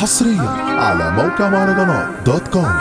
حصريا على موقع مهرجانات دوت كوم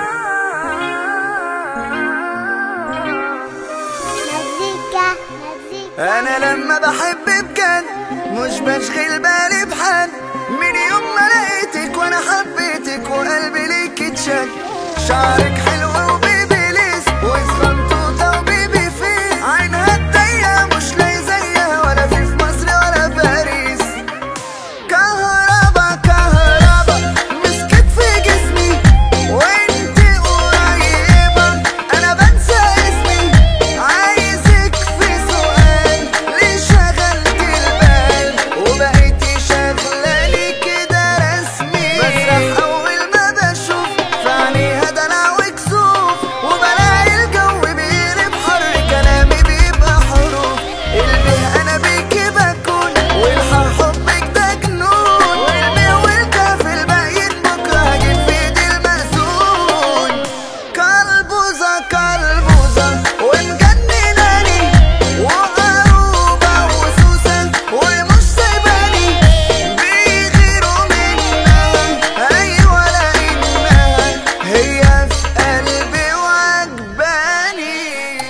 مزيكا مزيكا انا لما بحب بجد مش بشغل بالي بحد من يوم ما لقيتك وانا حبيتك وقلبي ليك اتشد شعرك حلو وبيبي ليس وصغنطوطة وبيبي فيس عينها الضيقة مش لاقي زيها ولا في في مصر ولا باريس كهربا كهربا مسكت في جسمي وانت قريبة انا بنسى اسمي عايزك في سؤال ليه شغلت البال وبقيتي شغلاني كده رسمي بسرح اول ما بشوف في عينيها دلع وكسوف وبلاقي الجو بيقلب حر كلامي بيبقى حروف البه انا بيكي بكون والحق حبك ده جنون والبه والكاف الباقيين بكره هجيب في ايدي المأذون كلبوزة كلبوزة ومجنناني وقروبة وسوسة ومش سايباني بيغيروا منها أيوة لأنها هي في قلبي وعجباني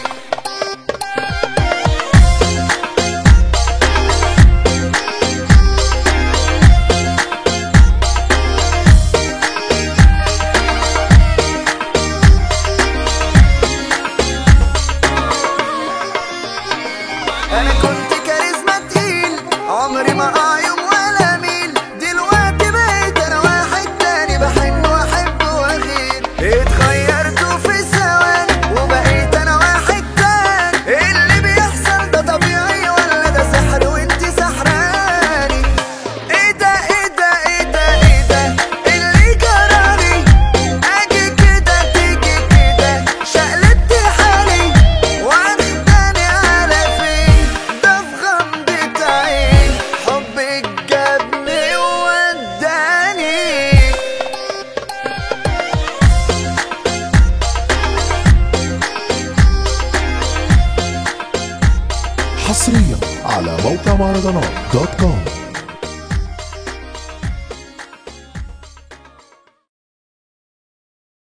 انا كنت كاريزما تقيل عمري ما اقع يوم ولا ميل دلوقتي بقيت انا واحد تاني بحن واحب واغير اتغيرت في ثواني وبقيت انا واحد تاني اللي بيحصل ده طبيعي ولا ده سحر وانت سحراني ايه ده ايه ده ايه ده ايه ده اللي جرالي اجي كده تيجي كده شقلبت حالي واخداني على فين ده في غمضة عين حبك جابني ووداني حصريا على موقع مهرجانات دوت كوم